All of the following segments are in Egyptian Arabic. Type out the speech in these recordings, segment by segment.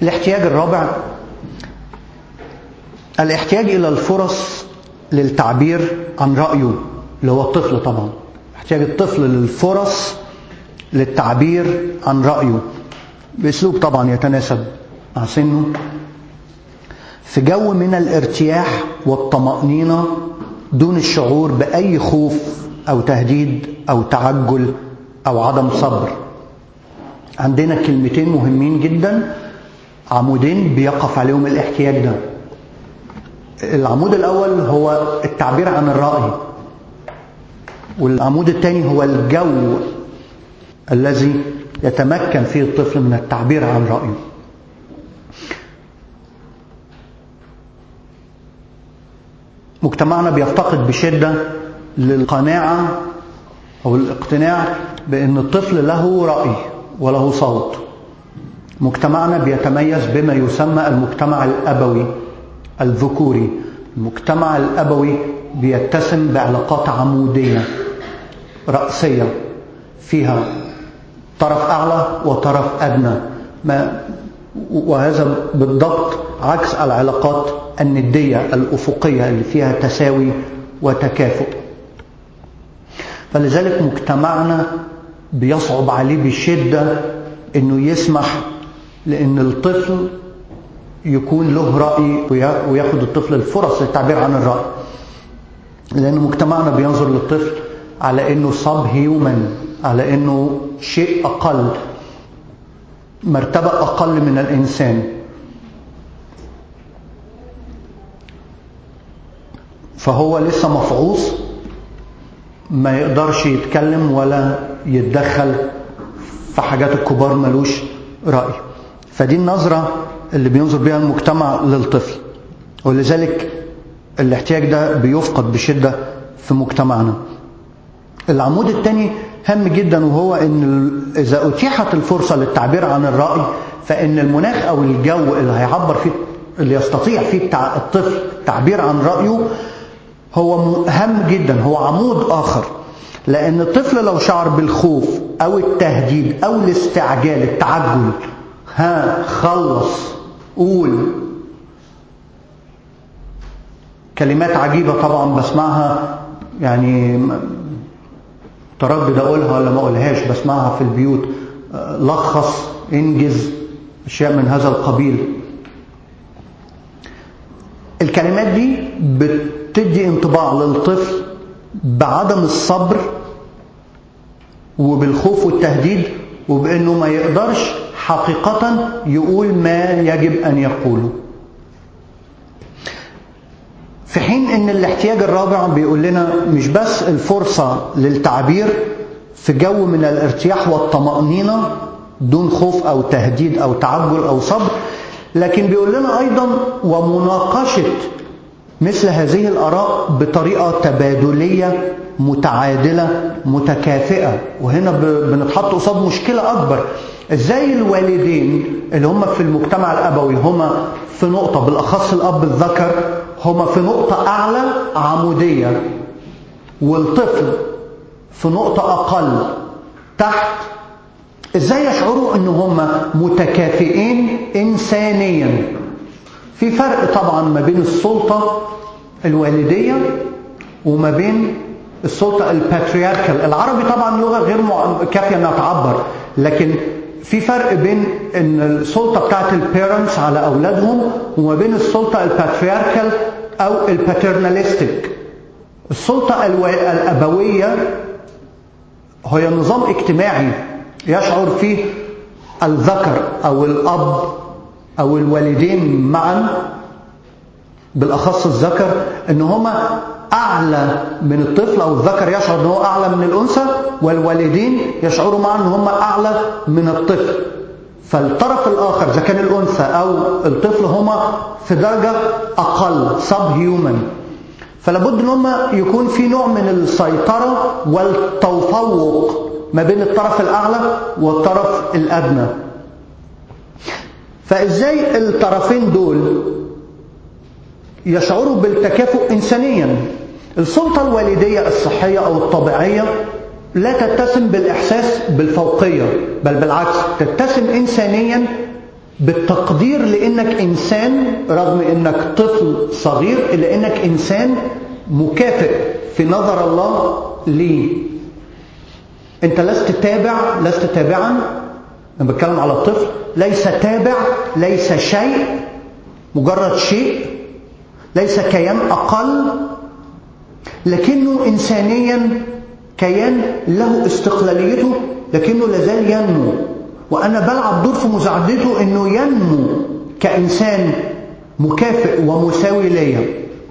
الاحتياج الرابع الاحتياج إلى الفرص للتعبير عن رأيه اللي هو الطفل طبعا احتياج الطفل للفرص للتعبير عن رأيه بأسلوب طبعا يتناسب مع سنه في جو من الارتياح والطمأنينة دون الشعور بأي خوف أو تهديد أو تعجل أو عدم صبر عندنا كلمتين مهمين جدا عمودين بيقف عليهم الاحتياج ده العمود الأول هو التعبير عن الرأي والعمود الثاني هو الجو الذي يتمكن فيه الطفل من التعبير عن رأيه مجتمعنا بيفتقد بشدة للقناعة أو الاقتناع بأن الطفل له رأي وله صوت مجتمعنا بيتميز بما يسمى المجتمع الأبوي الذكوري المجتمع الأبوي بيتسم بعلاقات عمودية رأسية فيها طرف أعلى وطرف أدنى ما وهذا بالضبط عكس العلاقات الندية الأفقية اللي فيها تساوي وتكافؤ فلذلك مجتمعنا بيصعب عليه بشدة انه يسمح لان الطفل يكون له رأي وياخد الطفل الفرص للتعبير عن الرأي لان مجتمعنا بينظر للطفل على انه صاب هيومن على انه شيء اقل مرتبة اقل من الانسان فهو لسه مفعوص ما يقدرش يتكلم ولا يتدخل في حاجات الكبار ملوش رأي فدي النظرة اللي بينظر بها المجتمع للطفل ولذلك الاحتياج ده بيفقد بشدة في مجتمعنا العمود الثاني هام جدا وهو ان اذا اتيحت الفرصة للتعبير عن الرأي فان المناخ او الجو اللي هيعبر فيه اللي يستطيع فيه الطفل التعبير عن رأيه هو هام جدا هو عمود آخر لأن الطفل لو شعر بالخوف أو التهديد أو الاستعجال التعجل ها خلص قول كلمات عجيبة طبعا بسمعها يعني تردد أقولها ولا ما أقولهاش بسمعها في البيوت لخص انجز أشياء من هذا القبيل الكلمات دي بتدي انطباع للطفل بعدم الصبر وبالخوف والتهديد وبانه ما يقدرش حقيقة يقول ما يجب ان يقوله في حين ان الاحتياج الرابع بيقول لنا مش بس الفرصة للتعبير في جو من الارتياح والطمأنينة دون خوف او تهديد او تعجل او صبر لكن بيقول لنا ايضا ومناقشة مثل هذه الآراء بطريقة تبادلية متعادلة متكافئة وهنا بنتحط قصاد مشكلة أكبر ازاي الوالدين اللي هم في المجتمع الأبوي هم في نقطة بالأخص الأب الذكر هم في نقطة أعلى عمودية والطفل في نقطة أقل تحت ازاي يشعروا ان هم متكافئين انسانيا في فرق طبعا ما بين السلطة الوالدية وما بين السلطة الباترياركال العربي طبعا لغة غير كافية انها تعبر لكن في فرق بين ان السلطة بتاعت البيرنتس على اولادهم وما بين السلطة الباترياركال او الباترناليستيك السلطة الابوية هي نظام اجتماعي يشعر فيه الذكر او الاب او الوالدين معا بالاخص الذكر ان هما اعلى من الطفل او الذكر يشعر ان هو اعلى من الانثى والوالدين يشعروا معا ان هما اعلى من الطفل فالطرف الاخر اذا كان الانثى او الطفل هما في درجه اقل سب هيومن فلابد ان هما يكون في نوع من السيطره والتفوق ما بين الطرف الاعلى والطرف الادنى فازاي الطرفين دول يشعروا بالتكافؤ انسانيا السلطه الوالديه الصحيه او الطبيعيه لا تتسم بالاحساس بالفوقيه بل بالعكس تتسم انسانيا بالتقدير لانك انسان رغم انك طفل صغير الا انك انسان مكافئ في نظر الله ليه انت لست تابع لست تابعا انا بتكلم على الطفل ليس تابع ليس شيء مجرد شيء ليس كيان اقل لكنه انسانيا كيان له استقلاليته لكنه لازال ينمو وانا بلعب دور في مساعدته انه ينمو كانسان مكافئ ومساوي ليا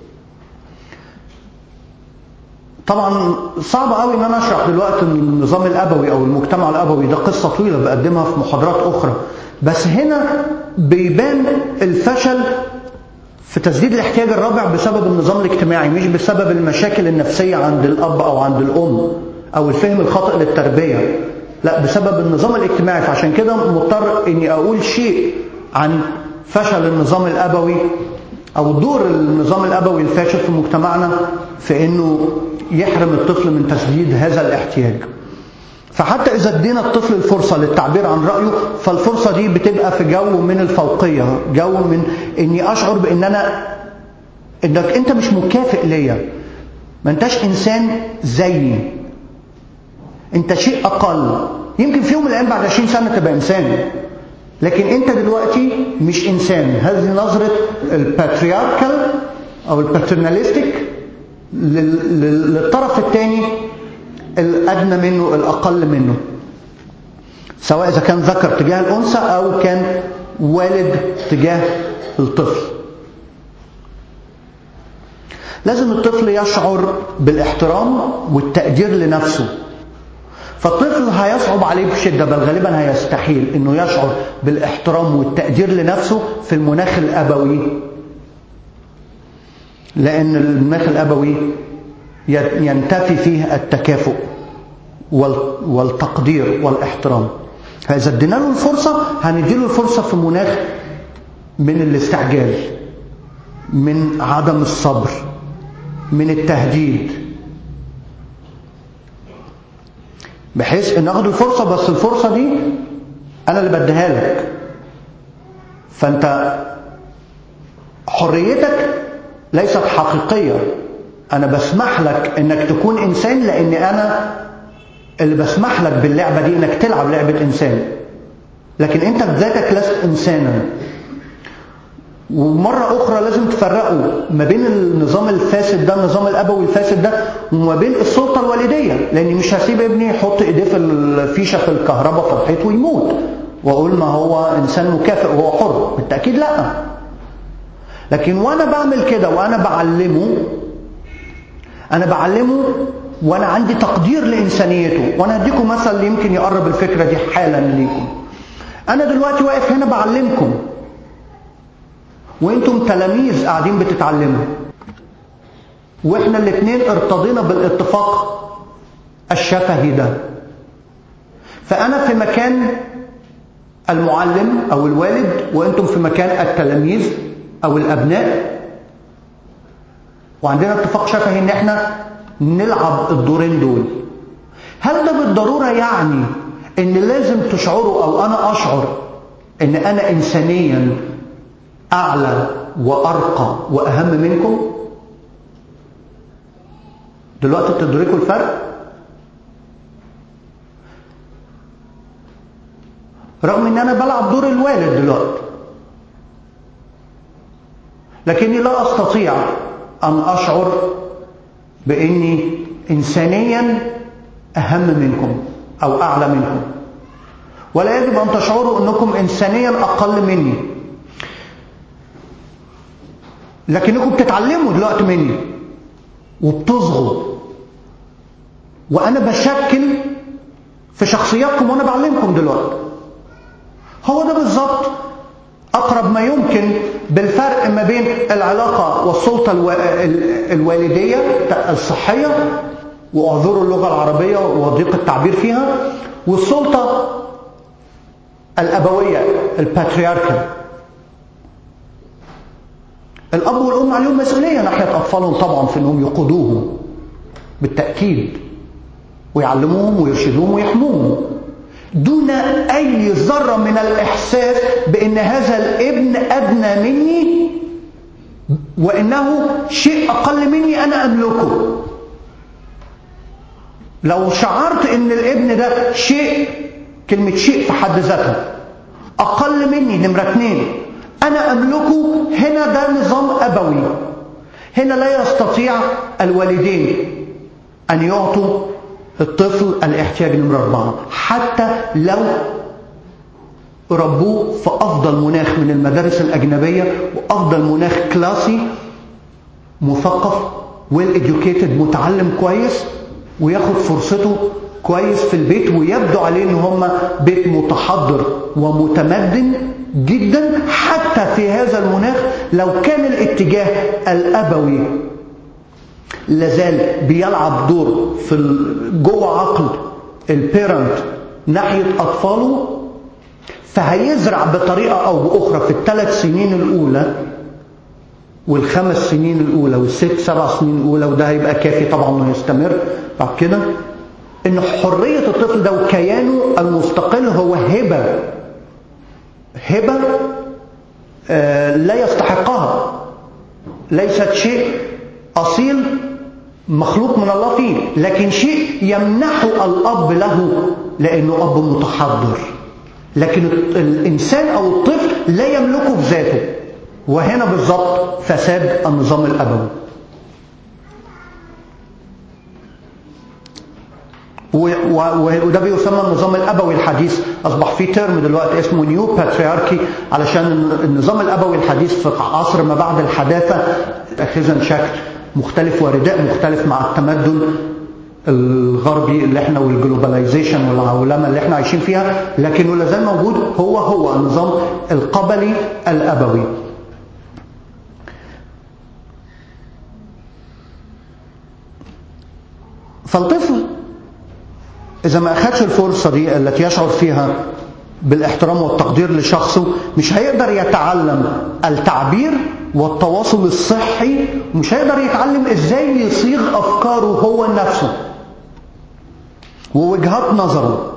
طبعا صعب قوي ان انا اشرح دلوقتي النظام الابوي او المجتمع الابوي ده قصه طويله بقدمها في محاضرات اخرى بس هنا بيبان الفشل في تسديد الاحتياج الرابع بسبب النظام الاجتماعي مش بسبب المشاكل النفسيه عند الاب او عند الام او الفهم الخاطئ للتربيه لا بسبب النظام الاجتماعي فعشان كده مضطر اني اقول شيء عن فشل النظام الابوي او دور النظام الابوي الفاشل في مجتمعنا في انه يحرم الطفل من تسديد هذا الاحتياج فحتى اذا ادينا الطفل الفرصه للتعبير عن رايه فالفرصه دي بتبقى في جو من الفوقيه جو من اني اشعر بان انا انك انت مش مكافئ ليا ما انتش انسان زيي انت شيء اقل يمكن في يوم من الايام بعد 20 سنه تبقى انسان لكن انت دلوقتي مش انسان هذه نظره الباترياركال او الباترناليستيك للطرف الثاني الادنى منه الاقل منه سواء اذا كان ذكر تجاه الانثى او كان والد تجاه الطفل لازم الطفل يشعر بالاحترام والتقدير لنفسه فالطفل هيصعب عليه بشدة بل غالبا هيستحيل انه يشعر بالاحترام والتقدير لنفسه في المناخ الابوي لان المناخ الابوي ينتفي فيه التكافؤ والتقدير والاحترام فاذا ادينا له الفرصه هنديله الفرصه في مناخ من الاستعجال من عدم الصبر من التهديد بحيث ان اخد الفرصه بس الفرصه دي انا اللي بديها لك فانت حريتك ليست حقيقيه انا بسمح لك انك تكون انسان لان انا اللي بسمح لك باللعبه دي انك تلعب لعبه انسان لكن انت بذاتك لست انسانا ومرة أخرى لازم تفرقوا ما بين النظام الفاسد ده النظام الأبوي الفاسد ده وما بين السلطة الوالدية لأني مش هسيب ابني يحط إيديه في الفيشة في الكهرباء في الحيط ويموت وأقول ما هو إنسان مكافئ وهو حر بالتأكيد لا لكن وأنا بعمل كده وأنا بعلمه أنا بعلمه وأنا عندي تقدير لإنسانيته وأنا هديكم مثل يمكن يقرب الفكرة دي حالا ليكم أنا دلوقتي واقف هنا بعلمكم وانتم تلاميذ قاعدين بتتعلموا واحنا الاثنين ارتضينا بالاتفاق الشفهي ده فانا في مكان المعلم او الوالد وانتم في مكان التلاميذ او الابناء وعندنا اتفاق شفهي ان احنا نلعب الدورين دول هل ده بالضروره يعني ان لازم تشعروا او انا اشعر ان انا انسانيا أعلى وأرقى وأهم منكم دلوقتي تدركوا الفرق رغم ان انا بلعب دور الوالد دلوقتي لكني لا استطيع ان اشعر باني انسانيا اهم منكم او اعلى منكم ولا يجب ان تشعروا انكم انسانيا اقل مني لكنكم بتتعلموا دلوقتي مني وبتصغوا وانا بشكل في شخصياتكم وانا بعلمكم دلوقتي هو ده بالظبط اقرب ما يمكن بالفرق ما بين العلاقه والسلطه الوالديه الصحيه واعذروا اللغه العربيه وضيق التعبير فيها والسلطه الابويه الباترياركال الاب والام عليهم مسؤوليه ناحيه اطفالهم طبعا في انهم يقودوهم بالتاكيد ويعلموهم ويرشدوهم ويحموهم دون أي ذرة من الإحساس بأن هذا الابن أدنى مني وإنه شيء أقل مني أنا أملكه لو شعرت أن الابن ده شيء كلمة شيء في حد ذاتها أقل مني نمرة اثنين أنا أملكه هنا ده نظام أبوي هنا لا يستطيع الوالدين أن يعطوا الطفل الاحتياج نمرة أربعة حتى لو ربوه في أفضل مناخ من المدارس الأجنبية وأفضل مناخ كلاسي مثقف ويل educated متعلم كويس وياخد فرصته كويس في البيت ويبدو عليه ان هم بيت متحضر ومتمدن جدا حتى في هذا المناخ لو كان الاتجاه الابوي لازال بيلعب دور في جوه عقل البيرنت ناحيه اطفاله فهيزرع بطريقه او باخرى في الثلاث سنين الاولى والخمس سنين الاولى والست سبع سنين الاولى وده هيبقى كافي طبعا انه يستمر بعد كده ان حريه الطفل ده وكيانه المستقل هو هبه هبه آه لا يستحقها ليست شيء اصيل مخلوق من الله فيه لكن شيء يمنحه الاب له لانه اب متحضر لكن الانسان او الطفل لا يملكه في ذاته وهنا بالضبط فساد النظام الابوي وده بيسمى النظام الابوي الحديث اصبح في ترم دلوقتي اسمه نيو باترياركي علشان النظام الابوي الحديث في عصر ما بعد الحداثه اخذا شكل مختلف ورداء مختلف مع التمدن الغربي اللي احنا والجلوباليزيشن والعولمه اللي احنا عايشين فيها لكنه لازال موجود هو هو النظام القبلي الابوي فالطفل إذا ما أخدش الفرصة دي التي يشعر فيها بالاحترام والتقدير لشخصه مش هيقدر يتعلم التعبير والتواصل الصحي مش هيقدر يتعلم ازاي يصيغ افكاره هو نفسه ووجهات نظره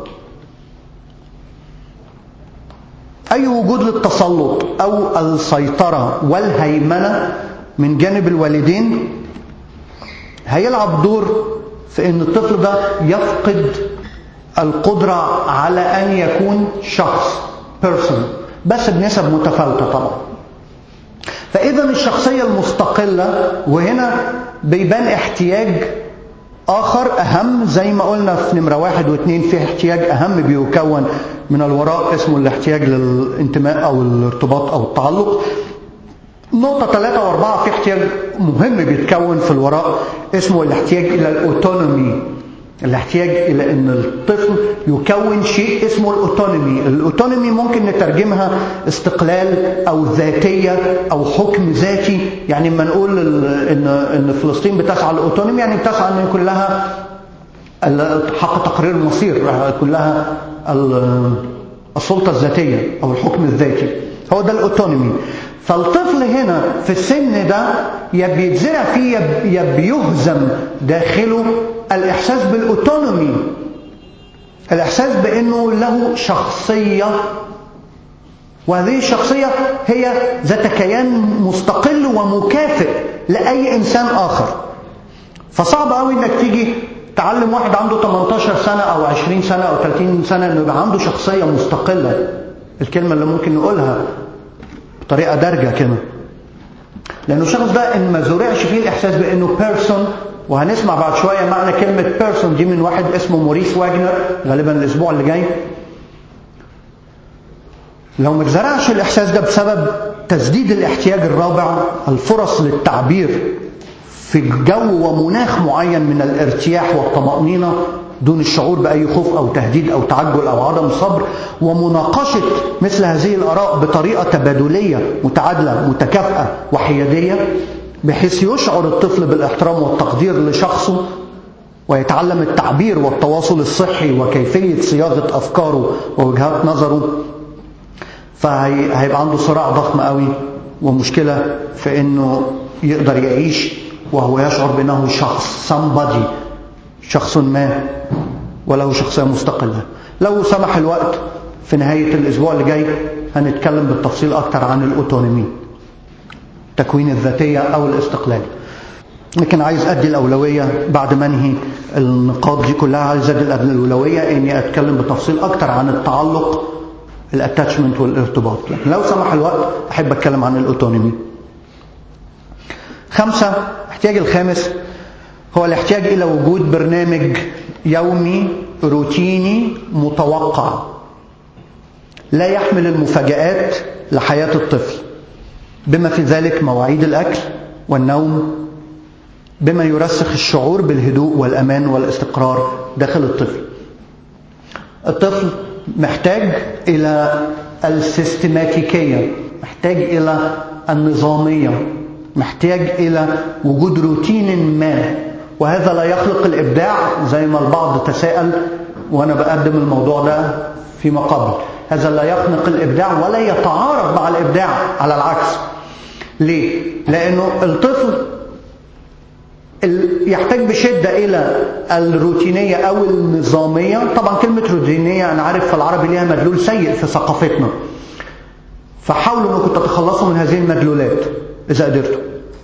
اي وجود للتسلط او السيطره والهيمنه من جانب الوالدين هيلعب دور في ان الطفل ده يفقد القدرة على أن يكون شخص person بس بنسب متفاوتة طبعا فإذا الشخصية المستقلة وهنا بيبان احتياج آخر أهم زي ما قلنا في نمرة واحد واثنين في احتياج أهم بيكون من الوراء اسمه الاحتياج للانتماء أو الارتباط أو التعلق نقطة ثلاثة وأربعة في احتياج مهم بيتكون في الوراء اسمه الاحتياج إلى الأوتونومي الاحتياج إلى أن الطفل يكون شيء اسمه الأوتونومي الأوتونومي ممكن نترجمها استقلال أو ذاتية أو حكم ذاتي يعني لما نقول إن, إن فلسطين بتسعى للأوتونومي يعني بتسعى أن يكون لها حق تقرير المصير كلها السلطة الذاتية أو الحكم الذاتي هو ده الأوتونومي فالطفل هنا في السن ده يا بيتزرع فيه يا بيهزم داخله الإحساس بالأوتونومي الإحساس بأنه له شخصية وهذه الشخصية هي ذات كيان مستقل ومكافئ لأي إنسان آخر فصعب قوي إنك تيجي تعلم واحد عنده 18 سنة أو 20 سنة أو 30 سنة إنه يبقى عنده شخصية مستقلة الكلمة اللي ممكن نقولها بطريقة دارجة كده لأنه الشخص ده إن ما زرعش فيه الإحساس بأنه بيرسون وهنسمع بعد شوية معنى كلمة بيرسون دي من واحد اسمه موريس واجنر غالبا الأسبوع اللي جاي لو ما زرعش الإحساس ده بسبب تسديد الاحتياج الرابع الفرص للتعبير في جو ومناخ معين من الارتياح والطمأنينة دون الشعور بأي خوف أو تهديد أو تعجل أو عدم صبر ومناقشة مثل هذه الآراء بطريقة تبادلية متعادلة متكافئة وحيادية بحيث يشعر الطفل بالاحترام والتقدير لشخصه ويتعلم التعبير والتواصل الصحي وكيفية صياغة أفكاره ووجهات نظره فهيبقى عنده صراع ضخم قوي ومشكلة في أنه يقدر يعيش وهو يشعر بأنه شخص somebody شخص ما وله شخصية مستقلة لو سمح الوقت في نهاية الأسبوع اللي جاي هنتكلم بالتفصيل أكتر عن الأوتونومي تكوين الذاتية أو الاستقلال لكن عايز أدي الأولوية بعد ما انهي النقاط دي كلها عايز أدي الأولوية إني أتكلم بتفصيل أكتر عن التعلق الاتاتشمنت والارتباط لكن لو سمح الوقت أحب أتكلم عن الأوتونومي خمسة الاحتياج الخامس هو الاحتياج إلى وجود برنامج يومي روتيني متوقع لا يحمل المفاجآت لحياة الطفل بما في ذلك مواعيد الأكل والنوم بما يرسخ الشعور بالهدوء والأمان والاستقرار داخل الطفل الطفل محتاج إلى السيستماتيكية محتاج إلى النظامية محتاج إلى وجود روتين ما وهذا لا يخلق الإبداع زي ما البعض تساءل وأنا بقدم الموضوع ده فيما قبل هذا لا يخلق الإبداع ولا يتعارض مع الإبداع على العكس ليه؟ لأنه الطفل يحتاج بشدة إلى الروتينية أو النظامية طبعا كلمة روتينية أنا عارف في العربي ليها مدلول سيء في ثقافتنا فحاولوا أنكم تتخلصوا من هذه المدلولات إذا قدرتوا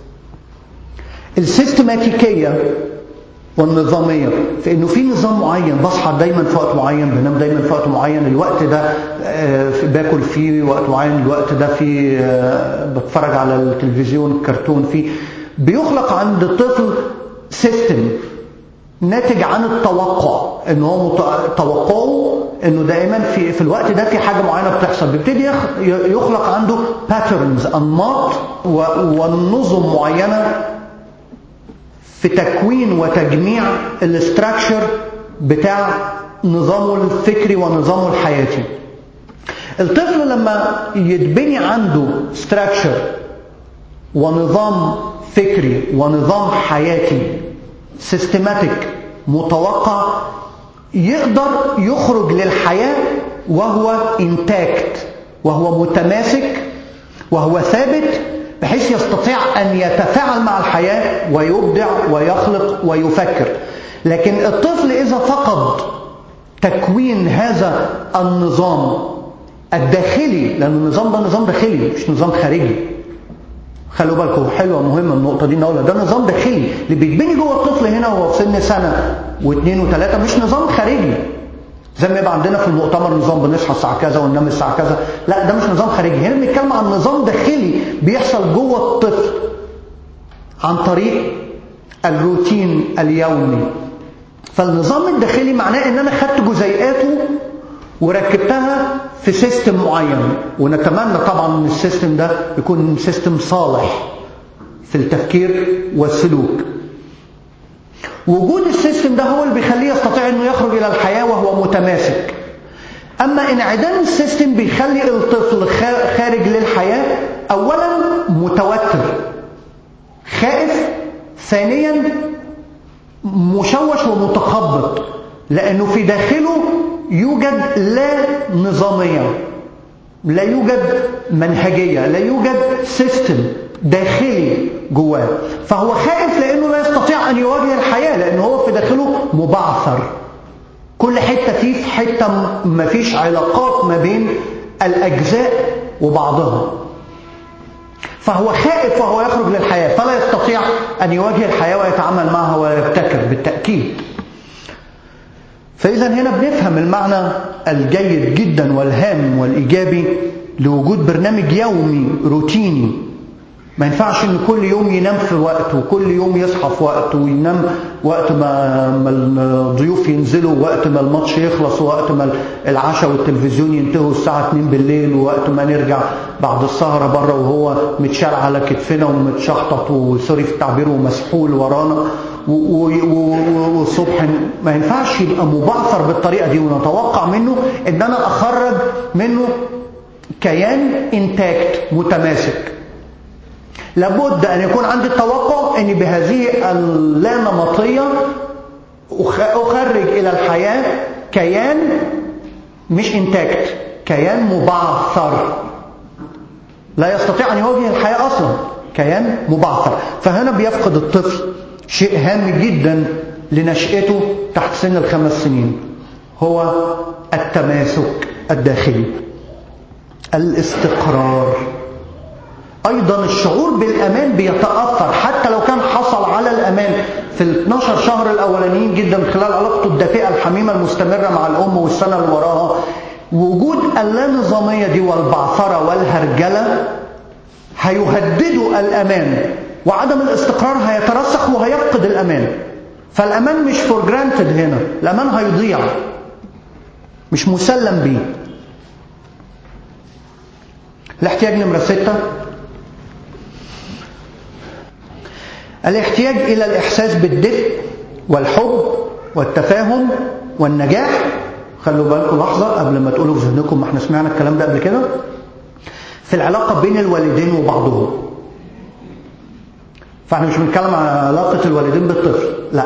السيستماتيكية والنظامية في انه في نظام معين بصحى دايما في وقت معين بنام دايما في وقت معين الوقت ده باكل فيه وقت معين الوقت ده في بتفرج على التلفزيون كرتون فيه بيخلق عند الطفل سيستم ناتج عن التوقع ان هو توقعه انه دائما في في الوقت ده في حاجه معينه بتحصل بيبتدي يخلق عنده باترنز انماط ونظم معينه في تكوين وتجميع الاستراكشر بتاع نظامه الفكري ونظامه الحياتي الطفل لما يتبني عنده استراكشر ونظام فكري ونظام حياتي سيستماتيك متوقع يقدر يخرج للحياة وهو انتاكت وهو متماسك وهو ثابت بحيث يستطيع أن يتفاعل مع الحياة ويبدع ويخلق ويفكر لكن الطفل إذا فقد تكوين هذا النظام الداخلي لأن النظام ده نظام داخلي مش نظام خارجي خلوا بالكم حلوه مهمه النقطه دي نقولها ده نظام داخلي اللي بيتبني جوه الطفل هنا وهو في سن سنه واثنين وثلاثه مش نظام خارجي زي ما يبقى عندنا في المؤتمر نظام بنصحى الساعه كذا وننام الساعه كذا لا ده مش نظام خارجي هنا بنتكلم عن نظام داخلي بيحصل جوه الطفل عن طريق الروتين اليومي فالنظام الداخلي معناه ان انا خدت جزيئاته وركبتها في سيستم معين ونتمنى طبعا ان السيستم ده يكون سيستم صالح في التفكير والسلوك وجود السيستم ده هو اللي بيخليه يستطيع انه يخرج الى الحياه وهو متماسك اما انعدام السيستم بيخلي الطفل خارج للحياه اولا متوتر خائف ثانيا مشوش ومتخبط لانه في داخله يوجد لا نظاميه لا يوجد منهجيه لا يوجد سيستم داخلي جواه فهو خائف لانه لا يستطيع ان يواجه الحياه لانه هو في داخله مبعثر كل حته فيه في حته ما فيش علاقات ما بين الاجزاء وبعضها فهو خائف وهو يخرج للحياه فلا يستطيع ان يواجه الحياه ويتعامل معها ويبتكر بالتاكيد فاذا هنا بنفهم المعنى الجيد جدا والهام والايجابي لوجود برنامج يومي روتيني ما ينفعش ان كل يوم ينام في وقت وكل يوم يصحى في وقت وينام وقت ما ما الضيوف ينزلوا وقت ما الماتش يخلص وقت ما العشاء والتلفزيون ينتهوا الساعة 2 بالليل ووقت ما نرجع بعد السهرة بره وهو متشال على كتفنا ومتشحطط وسوري في التعبير ومسحول ورانا والصبح ما ينفعش يبقى مبعثر بالطريقة دي ونتوقع منه ان انا اخرج منه كيان انتاكت متماسك لابد أن يكون عندي التوقع أني بهذه اللانمطية أخرج إلى الحياة كيان مش انتاكت كيان مبعثر لا يستطيع أن يواجه الحياة أصلا كيان مبعثر فهنا بيفقد الطفل شيء هام جدا لنشأته تحت سن الخمس سنين هو التماسك الداخلي الاستقرار أيضا الشعور بالأمان بيتأثر حتى لو كان حصل على الأمان في ال 12 شهر الأولانيين جدا خلال علاقته الدافئة الحميمة المستمرة مع الأم والسنة اللي وراها وجود اللانظامية دي والبعثرة والهرجلة هيهددوا الأمان وعدم الاستقرار هيترسخ وهيفقد الأمان فالأمان مش فور جرانتد هنا الأمان هيضيع مش مسلم بيه الاحتياج نمرة ستة الاحتياج إلى الإحساس بالدفء والحب والتفاهم والنجاح خلوا بالكم لحظة قبل ما تقولوا في ذهنكم ما احنا سمعنا الكلام ده قبل كده في العلاقة بين الوالدين وبعضهم فاحنا مش بنتكلم عن علاقة الوالدين بالطفل لا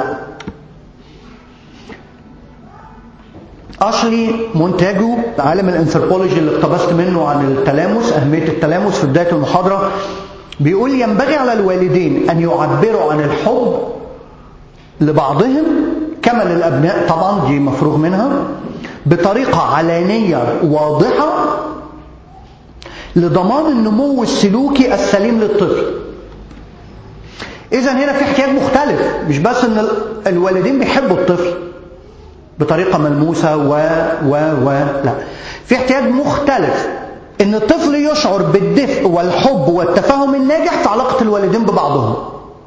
أشلي مونتاجو عالم الانثروبولوجي اللي اقتبست منه عن التلامس أهمية التلامس في بداية المحاضرة بيقول ينبغي على الوالدين أن يعبروا عن الحب لبعضهم كما للأبناء طبعا دي مفروغ منها بطريقة علانية واضحة لضمان النمو السلوكي السليم للطفل إذا هنا في احتياج مختلف مش بس إن الوالدين بيحبوا الطفل بطريقة ملموسة و و و لا في احتياج مختلف ان الطفل يشعر بالدفء والحب والتفاهم الناجح في علاقة الوالدين ببعضهم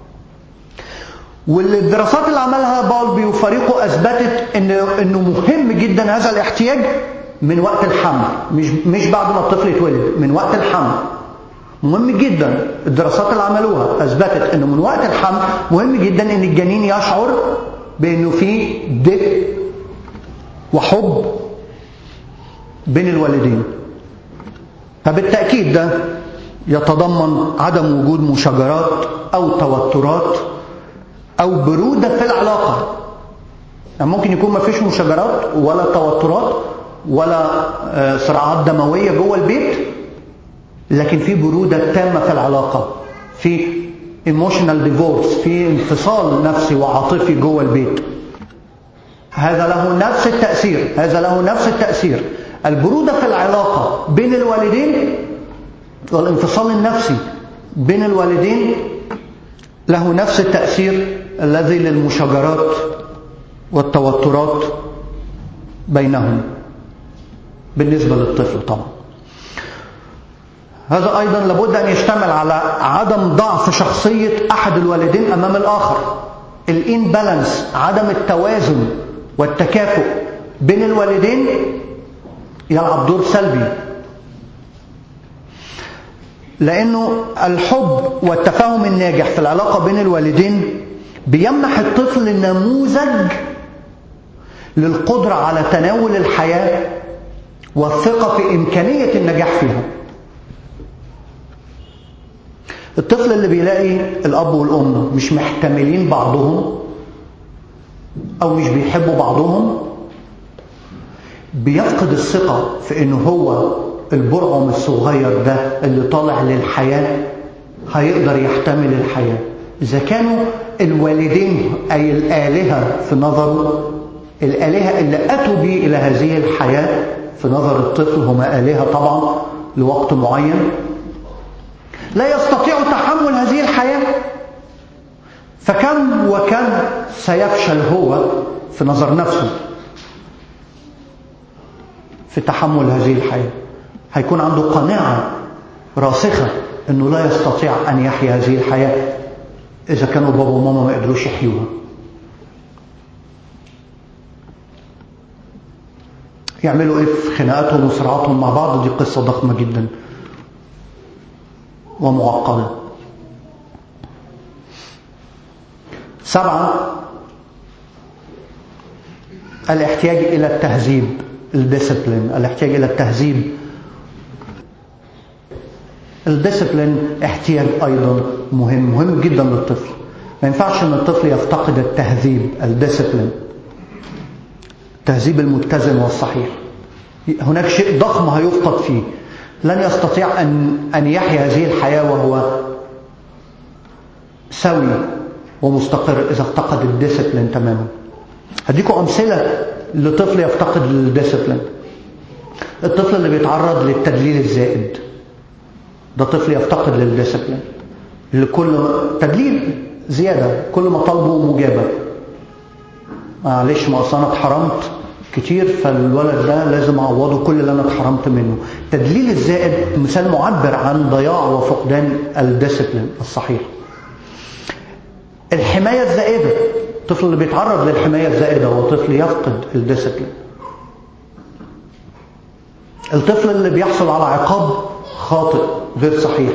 والدراسات اللي عملها بالبي وفريقه اثبتت ان انه مهم جدا هذا الاحتياج من وقت الحمل مش مش بعد ما الطفل يتولد من وقت الحمل مهم جدا الدراسات اللي عملوها اثبتت انه من وقت الحمل مهم جدا ان الجنين يشعر بانه في دفء وحب بين الوالدين فبالتأكيد ده يتضمن عدم وجود مشاجرات أو توترات أو برودة في العلاقة يعني ممكن يكون ما فيش مشاجرات ولا توترات ولا صراعات دموية جوه البيت لكن في برودة تامة في العلاقة في emotional divorce في انفصال نفسي وعاطفي جوه البيت هذا له نفس التأثير هذا له نفس التأثير البرودة في العلاقة بين الوالدين والانفصال النفسي بين الوالدين له نفس التأثير الذي للمشاجرات والتوترات بينهم بالنسبة للطفل طبعا هذا أيضا لابد أن يشتمل على عدم ضعف شخصية أحد الوالدين أمام الآخر الإن بالانس عدم التوازن والتكافؤ بين الوالدين يلعب دور سلبي لأنه الحب والتفاهم الناجح في العلاقة بين الوالدين بيمنح الطفل نموذج للقدرة على تناول الحياة والثقة في إمكانية النجاح فيها الطفل اللي بيلاقي الأب والأم مش محتملين بعضهم أو مش بيحبوا بعضهم بيفقد الثقة في إنه هو البرعم الصغير ده اللي طالع للحياة هيقدر يحتمل الحياة إذا كانوا الوالدين أي الآلهة في نظره الآلهة اللي أتوا به إلى هذه الحياة في نظر الطفل هما آلهة طبعا لوقت معين لا يستطيع تحمل هذه الحياة فكم وكم سيفشل هو في نظر نفسه في تحمل هذه الحياة هيكون عنده قناعة راسخة أنه لا يستطيع أن يحيا هذه الحياة إذا كانوا بابا وماما ما قدروش يحيوها يعملوا إيه في خناقاتهم وصراعاتهم مع بعض دي قصة ضخمة جدا ومعقدة سبعة الاحتياج إلى التهذيب الديسبلين الاحتياج إلى التهذيب الديسبلين احتياج أيضا مهم مهم جدا للطفل ما ينفعش أن الطفل يفتقد التهذيب الديسبلين التهذيب المتزن والصحيح هناك شيء ضخم هيفقد فيه لن يستطيع أن, أن يحيا هذه الحياة وهو سوي ومستقر إذا افتقد الديسبلين تماما هديكم أمثلة لطفل يفتقد للديسبلين الطفل اللي بيتعرض للتدليل الزائد ده طفل يفتقد للديسبلين اللي كل تدليل زيادة كل ما طالبه مجابة معلش ما اصل انا اتحرمت كتير فالولد ده لازم اعوضه كل اللي انا اتحرمت منه التدليل الزائد مثال معبر عن ضياع وفقدان الديسبلين الصحيح الحماية الزائدة الطفل اللي بيتعرض للحماية الزائدة هو طفل يفقد الديسبلين الطفل اللي بيحصل على عقاب خاطئ غير صحيح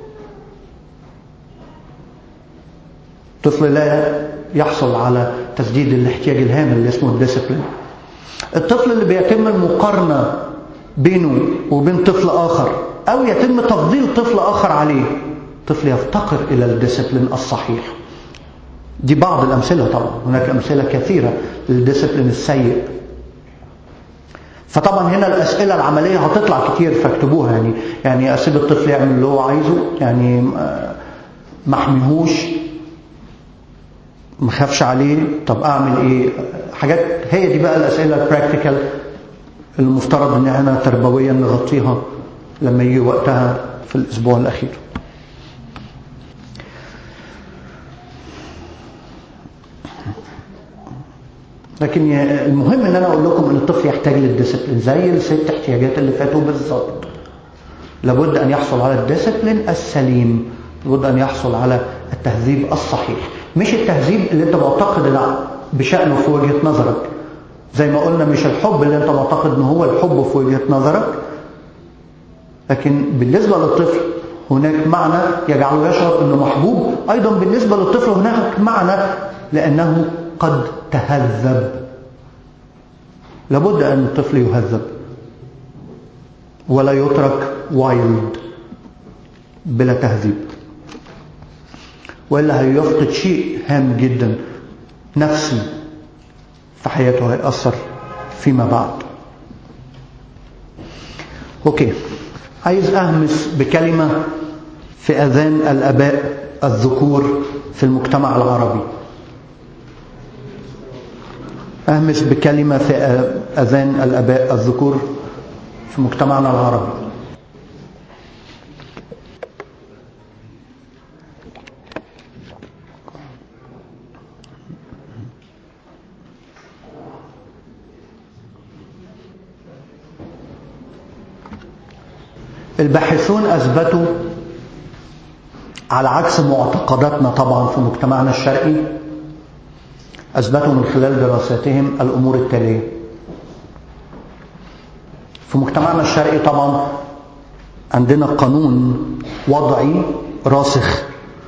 طفل لا يحصل على تسديد الاحتياج الهام اللي اسمه الديسبلين الطفل اللي بيتم المقارنة بينه وبين طفل آخر أو يتم تفضيل طفل آخر عليه طفل يفتقر إلى الديسبلين الصحيح دي بعض الأمثلة طبعا هناك أمثلة كثيرة للديسبلين السيء فطبعا هنا الأسئلة العملية هتطلع كتير فاكتبوها يعني يعني أسيب الطفل يعمل اللي هو عايزه يعني ما احميهوش ما خافش عليه طب اعمل ايه حاجات هي دي بقى الاسئله البراكتيكال المفترض ان احنا تربويا نغطيها لما يجي وقتها في الاسبوع الاخير لكن المهم ان انا اقول لكم ان الطفل يحتاج للديسبلين زي الست احتياجات اللي فاتوا بالظبط لابد ان يحصل على الديسبلين السليم لابد ان يحصل على التهذيب الصحيح مش التهذيب اللي انت معتقد بشأنه في وجهة نظرك زي ما قلنا مش الحب اللي انت معتقد ان هو الحب في وجهة نظرك لكن بالنسبة للطفل هناك معنى يجعله يشعر انه محبوب ايضا بالنسبة للطفل هناك معنى لانه قد تهذب لابد ان الطفل يهذب ولا يترك وايلد بلا تهذيب وإلا هيفقد شيء هام جدا نفسي في حياته هيأثر فيما بعد أوكي عايز أهمس بكلمة في أذان الأباء الذكور في المجتمع العربي أهمس بكلمة في أذان الأباء الذكور في مجتمعنا العربي الباحثون أثبتوا على عكس معتقداتنا طبعا في مجتمعنا الشرقي أثبتوا من خلال دراساتهم الأمور التالية في مجتمعنا الشرقي طبعا عندنا قانون وضعي راسخ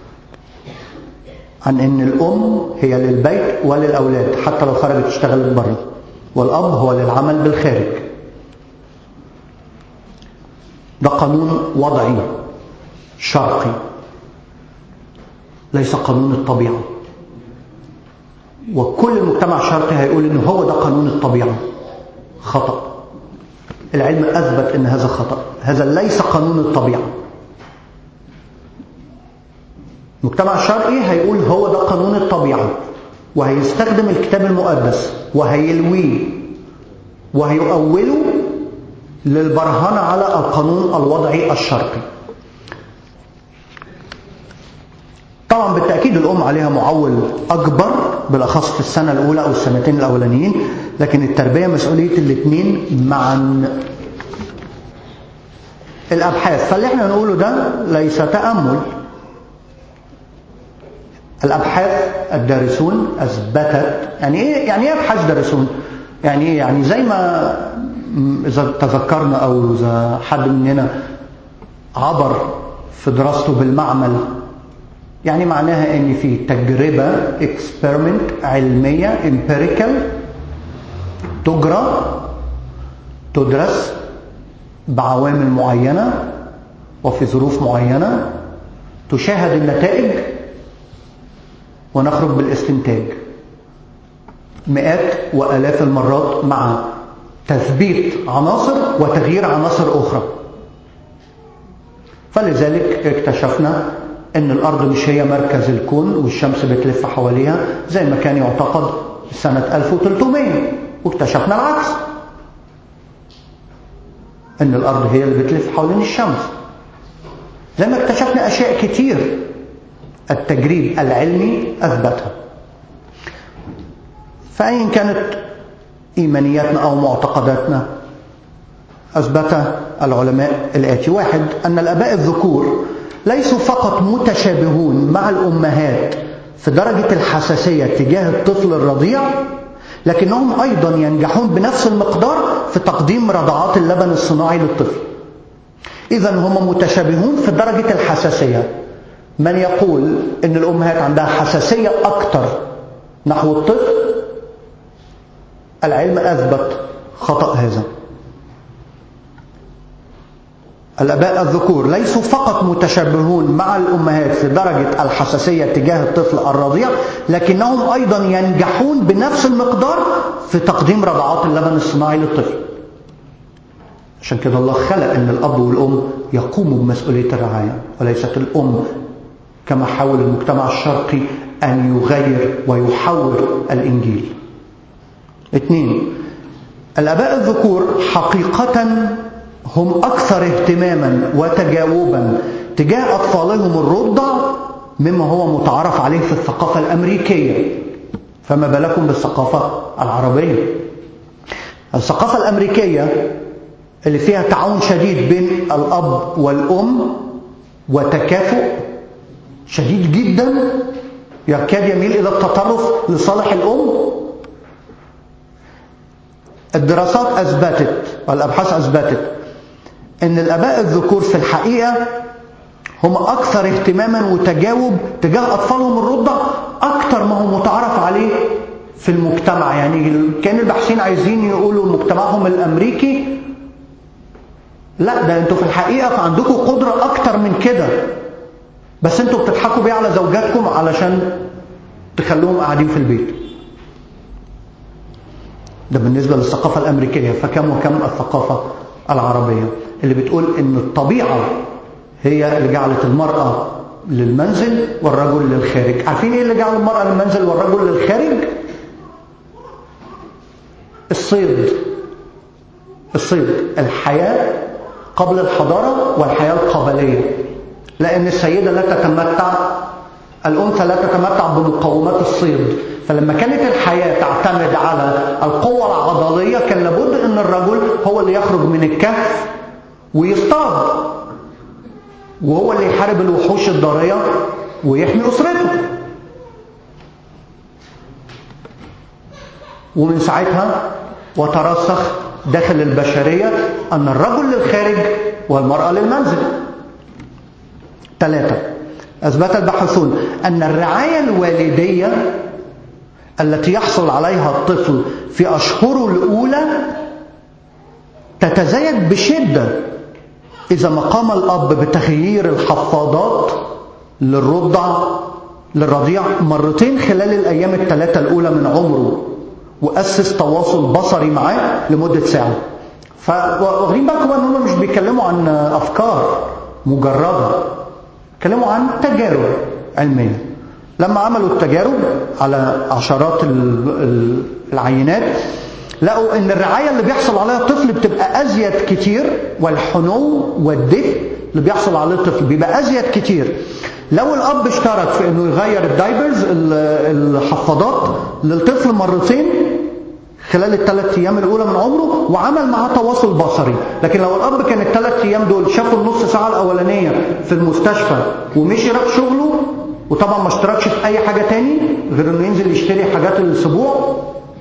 عن ان الام هي للبيت وللاولاد حتى لو خرجت تشتغل بره والاب هو للعمل بالخارج ده قانون وضعي شرقي ليس قانون الطبيعة وكل المجتمع الشرقي هيقول ان هو ده قانون الطبيعة خطأ العلم أثبت ان هذا خطأ هذا ليس قانون الطبيعة المجتمع الشرقي هيقول هو ده قانون الطبيعة وهيستخدم الكتاب المقدس وهيلويه وهيؤوله للبرهنة على القانون الوضعي الشرقي طبعا بالتأكيد الأم عليها معول أكبر بالأخص في السنة الأولى أو السنتين الأولانيين لكن التربية مسؤولية الاثنين معا الأبحاث فاللي احنا نقوله ده ليس تأمل الأبحاث الدارسون أثبتت يعني إيه يعني إيه أبحاث دارسون؟ يعني إيه يعني زي ما إذا تذكرنا أو إذا حد مننا عبر في دراسته بالمعمل يعني معناها ان في تجربة experiment علمية empirical تجرى تدرس بعوامل معينة وفي ظروف معينة تشاهد النتائج ونخرج بالاستنتاج مئات وآلاف المرات مع تثبيت عناصر وتغيير عناصر أخرى فلذلك اكتشفنا ان الارض مش هي مركز الكون والشمس بتلف حواليها زي ما كان يعتقد سنة 1300 واكتشفنا العكس ان الارض هي اللي بتلف حوالين الشمس زي ما اكتشفنا اشياء كتير التجريب العلمي اثبتها فايا كانت ايمانياتنا او معتقداتنا اثبت العلماء الاتي واحد ان الاباء الذكور ليسوا فقط متشابهون مع الامهات في درجه الحساسيه تجاه الطفل الرضيع لكنهم ايضا ينجحون بنفس المقدار في تقديم رضعات اللبن الصناعي للطفل اذا هم متشابهون في درجه الحساسيه من يقول ان الامهات عندها حساسيه اكثر نحو الطفل العلم اثبت خطا هذا الاباء الذكور ليسوا فقط متشابهون مع الامهات في درجه الحساسيه تجاه الطفل الرضيع لكنهم ايضا ينجحون بنفس المقدار في تقديم رضعات اللبن الصناعي للطفل عشان كده الله خلق ان الاب والام يقوموا بمسؤوليه الرعايه وليست الام كما حاول المجتمع الشرقي ان يغير ويحول الانجيل اثنين الاباء الذكور حقيقه هم أكثر اهتماما وتجاوبا تجاه أطفالهم الرضع مما هو متعارف عليه في الثقافة الأمريكية فما بالكم بالثقافة العربية الثقافة الأمريكية اللي فيها تعاون شديد بين الأب والأم وتكافؤ شديد جدا يكاد يميل إلى التطرف لصالح الأم الدراسات أثبتت والأبحاث أثبتت ان الاباء الذكور في الحقيقه هم اكثر اهتماما وتجاوب تجاه اطفالهم الرضع اكثر ما هو متعارف عليه في المجتمع يعني كان الباحثين عايزين يقولوا مجتمعهم الامريكي لا ده انتوا في الحقيقه عندكم قدره اكتر من كده بس انتوا بتضحكوا بيه على زوجاتكم علشان تخلوهم قاعدين في البيت ده بالنسبه للثقافه الامريكيه فكم وكم الثقافه العربيه اللي بتقول ان الطبيعه هي اللي جعلت المراه للمنزل والرجل للخارج عارفين ايه اللي جعل المراه للمنزل والرجل للخارج الصيد الصيد الحياه قبل الحضاره والحياه القبليه لان السيده لا تتمتع الانثى لا تتمتع بمقومات الصيد فلما كانت الحياه تعتمد على القوه العضليه كان لابد ان الرجل هو اللي يخرج من الكهف ويصطاد وهو اللي يحارب الوحوش الضاريه ويحمي اسرته ومن ساعتها وترسخ داخل البشريه ان الرجل للخارج والمراه للمنزل ثلاثه اثبت الباحثون ان الرعايه الوالديه التي يحصل عليها الطفل في اشهره الاولى تتزايد بشده إذا ما قام الأب بتغيير الحفاضات للرضع للرضيع مرتين خلال الأيام الثلاثة الأولى من عمره وأسس تواصل بصري معاه لمدة ساعة فواخدين بالكم ان هم مش بيتكلموا عن افكار مجرده بيتكلموا عن تجارب علميه لما عملوا التجارب على عشرات العينات لقوا ان الرعاية اللي بيحصل عليها الطفل بتبقى ازيد كتير والحنو والدفء اللي بيحصل عليه الطفل بيبقى ازيد كتير لو الاب اشترك في انه يغير الدايبرز الحفاضات للطفل مرتين خلال الثلاث ايام الاولى من عمره وعمل معاه تواصل بصري لكن لو الاب كان الثلاث ايام دول شافوا النص ساعه الاولانيه في المستشفى ومشي راح شغله وطبعا ما اشتركش في اي حاجه تاني غير انه ينزل يشتري حاجات الاسبوع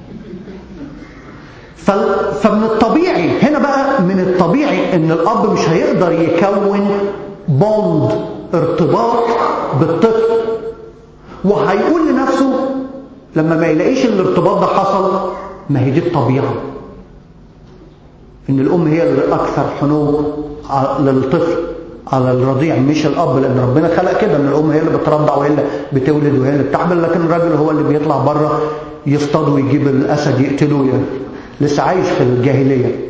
فمن الطبيعي هنا بقى من الطبيعي ان الاب مش هيقدر يكون بوند ارتباط بالطفل وهيقول لنفسه لما ما يلاقيش الارتباط ده حصل ما هي دي الطبيعه ان الام هي الاكثر حنو للطفل على الرضيع مش الاب لان ربنا خلق كده ان الام هي اللي بترضع وهي اللي بتولد وهي اللي بتحمل لكن الراجل هو اللي بيطلع بره يصطاد ويجيب الاسد يقتله يعني لسه عايش في الجاهليه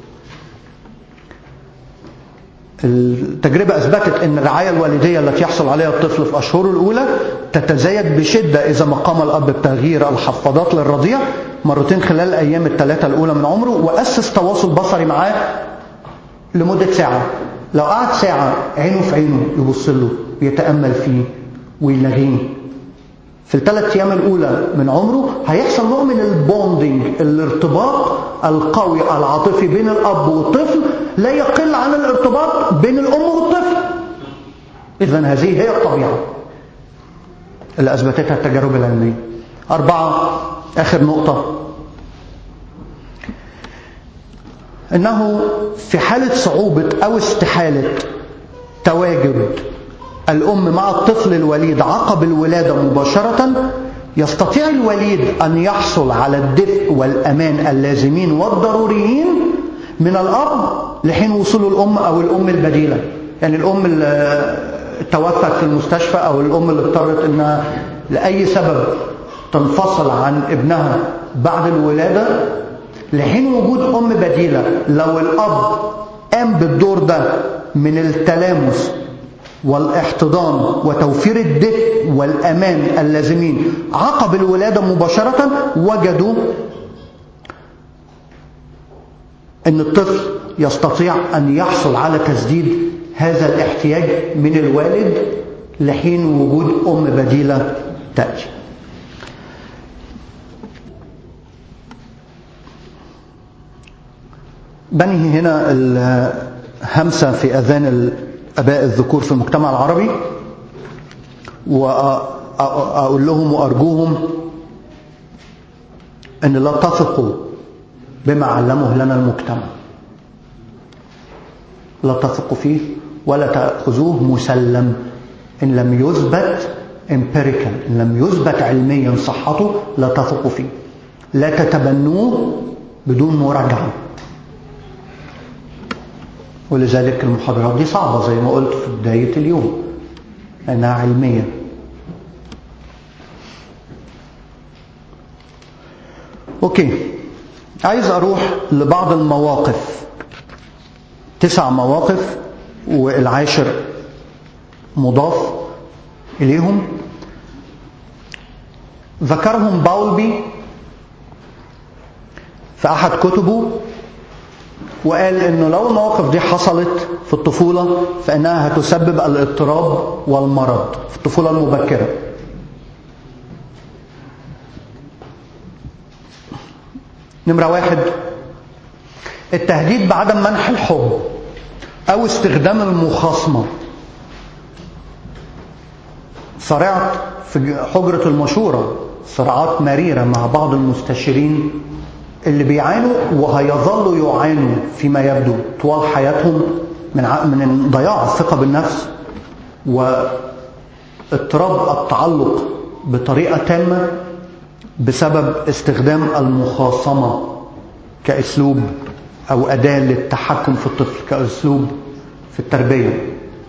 التجربة أثبتت أن الرعاية الوالدية التي يحصل عليها الطفل في أشهره الأولى تتزايد بشدة إذا ما قام الأب بتغيير الحفاضات للرضيع مرتين خلال الأيام الثلاثة الأولى من عمره وأسس تواصل بصري معاه لمدة ساعة لو قعد ساعة عينه في عينه يبص له ويتأمل فيه ويلغيه في الثلاث أيام الأولى من عمره هيحصل نوع من البوندنج الارتباط القوي العاطفي بين الأب والطفل لا يقل عن الارتباط بين الأم والطفل إذا هذه هي الطبيعة اللي أثبتتها التجارب العلمية أربعة آخر نقطة أنه في حالة صعوبة أو استحالة تواجد الأم مع الطفل الوليد عقب الولادة مباشرة يستطيع الوليد أن يحصل على الدفء والأمان اللازمين والضروريين من الأب لحين وصول الأم أو الأم البديلة يعني الأم اللي توفت في المستشفى أو الأم اللي اضطرت أنها لأي سبب تنفصل عن ابنها بعد الولادة لحين وجود أم بديلة لو الأب قام بالدور ده من التلامس والاحتضان وتوفير الدفء والأمان اللازمين عقب الولادة مباشرة وجدوا أن الطفل يستطيع أن يحصل على تسديد هذا الاحتياج من الوالد لحين وجود أم بديلة تأتي بنهي هنا الهمسة في أذان الأباء الذكور في المجتمع العربي وأقول لهم وأرجوهم أن لا تثقوا بما علمه لنا المجتمع لا تثقوا فيه ولا تأخذوه مسلم إن لم يثبت empirical إن لم يثبت علميا صحته لا تثقوا فيه لا تتبنوه بدون مراجعة ولذلك المحاضرات دي صعبة زي ما قلت في بداية اليوم لأنها علمية أوكي عايز أروح لبعض المواقف تسع مواقف والعاشر مضاف إليهم ذكرهم باولبي في أحد كتبه وقال انه لو المواقف دي حصلت في الطفولة فانها هتسبب الاضطراب والمرض في الطفولة المبكرة نمرة واحد التهديد بعدم منح الحب او استخدام المخاصمة صرعت في حجرة المشورة صراعات مريرة مع بعض المستشارين اللي بيعانوا وهيظلوا يعانوا فيما يبدو طوال حياتهم من من ضياع الثقة بالنفس واضطراب التعلق بطريقة تامة بسبب استخدام المخاصمة كأسلوب أو أداة للتحكم في الطفل كأسلوب في التربية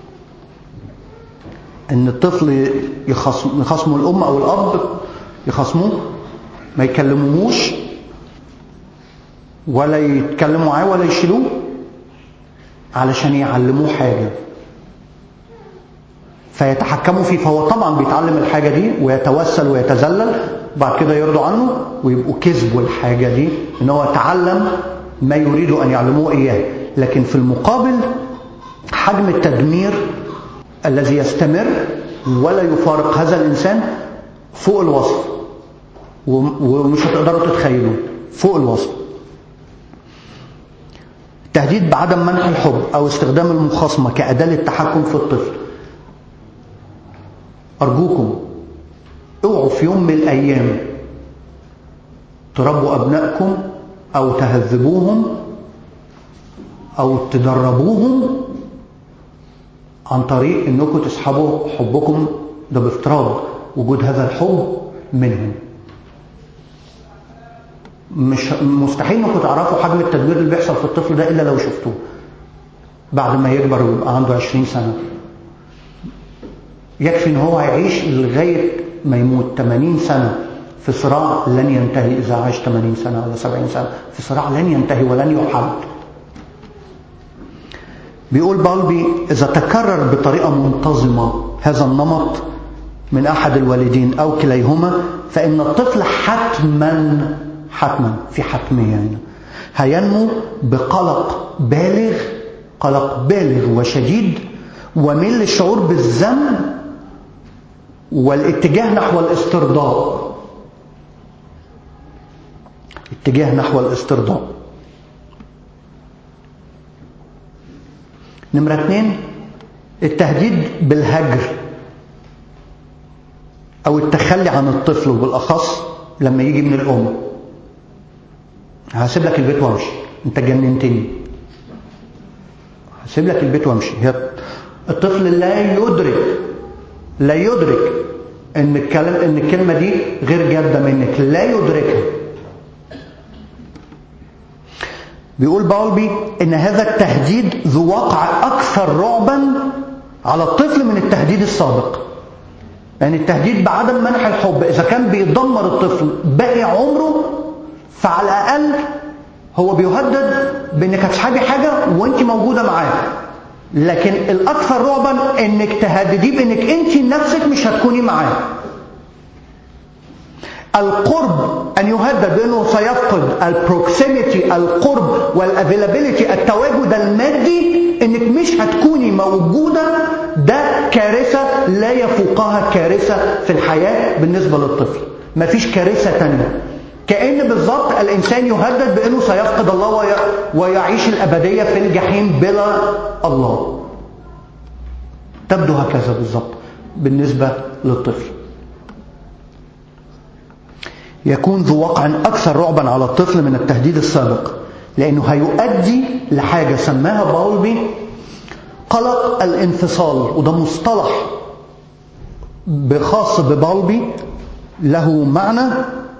إن الطفل يخصم يخصمه الأم أو الأب يخصموه ما يكلموهوش ولا يتكلموا معاه ولا يشيلوه علشان يعلموه حاجة فيتحكموا فيه فهو طبعا بيتعلم الحاجة دي ويتوسل ويتذلل بعد كده يرضوا عنه ويبقوا كذبوا الحاجة دي ان هو تعلم ما يريد ان يعلموه اياه لكن في المقابل حجم التدمير الذي يستمر ولا يفارق هذا الانسان فوق الوصف ومش هتقدروا تتخيلوا فوق الوصف التهديد بعدم منح الحب أو استخدام المخاصمة كأداة للتحكم في الطفل أرجوكم اوعوا في يوم من الأيام تربوا أبنائكم أو تهذبوهم أو تدربوهم عن طريق أنكم تسحبوا حبكم ده بافتراض وجود هذا الحب منهم مش مستحيل انكم تعرفوا حجم التدمير اللي بيحصل في الطفل ده الا لو شفتوه بعد ما يكبر ويبقى عنده 20 سنه يكفي ان هو هيعيش لغايه ما يموت 80 سنه في صراع لن ينتهي اذا عاش 80 سنه ولا 70 سنه في صراع لن ينتهي ولن يحل بيقول بالبي اذا تكرر بطريقه منتظمه هذا النمط من احد الوالدين او كليهما فان الطفل حتما حتما في حتمية هنا هينمو بقلق بالغ قلق بالغ وشديد وميل للشعور بالذنب والاتجاه نحو الاسترضاء اتجاه نحو الاسترضاء نمرة اثنين التهديد بالهجر او التخلي عن الطفل وبالاخص لما يجي من الام هسيب لك البيت وامشي انت جننتني هسيب لك البيت وامشي هي الطفل لا يدرك لا يدرك ان الكلام ان الكلمه دي غير جاده منك لا يدركها بيقول باولبي ان هذا التهديد ذو وقع اكثر رعبا على الطفل من التهديد السابق يعني التهديد بعدم منح الحب اذا كان بيدمر الطفل باقي عمره فعلى الاقل هو بيهدد بانك هتسحبي حاجه وانت موجوده معاه لكن الاكثر رعبا انك تهدديه بانك انت نفسك مش هتكوني معاه القرب ان يهدد بانه سيفقد البروكسيميتي القرب والافيلابيلتي التواجد المادي انك مش هتكوني موجوده ده كارثه لا يفوقها كارثه في الحياه بالنسبه للطفل مفيش كارثه تانية كأن بالظبط الإنسان يهدد بأنه سيفقد الله ويعيش الأبدية في الجحيم بلا الله تبدو هكذا بالظبط بالنسبة للطفل يكون ذو وقع أكثر رعبا على الطفل من التهديد السابق لأنه هيؤدي لحاجة سماها باولبي قلق الانفصال وده مصطلح بخاص ببالبي له معنى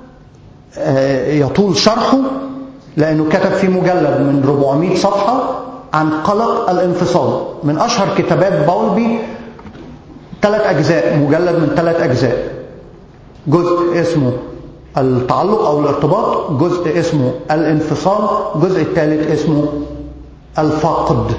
يطول شرحه لأنه كتب في مجلد من 400 صفحة عن قلق الانفصال من أشهر كتابات باولبي ثلاث أجزاء مجلد من ثلاث أجزاء جزء اسمه التعلق أو الارتباط جزء اسمه الانفصال الجزء الثالث اسمه الفقد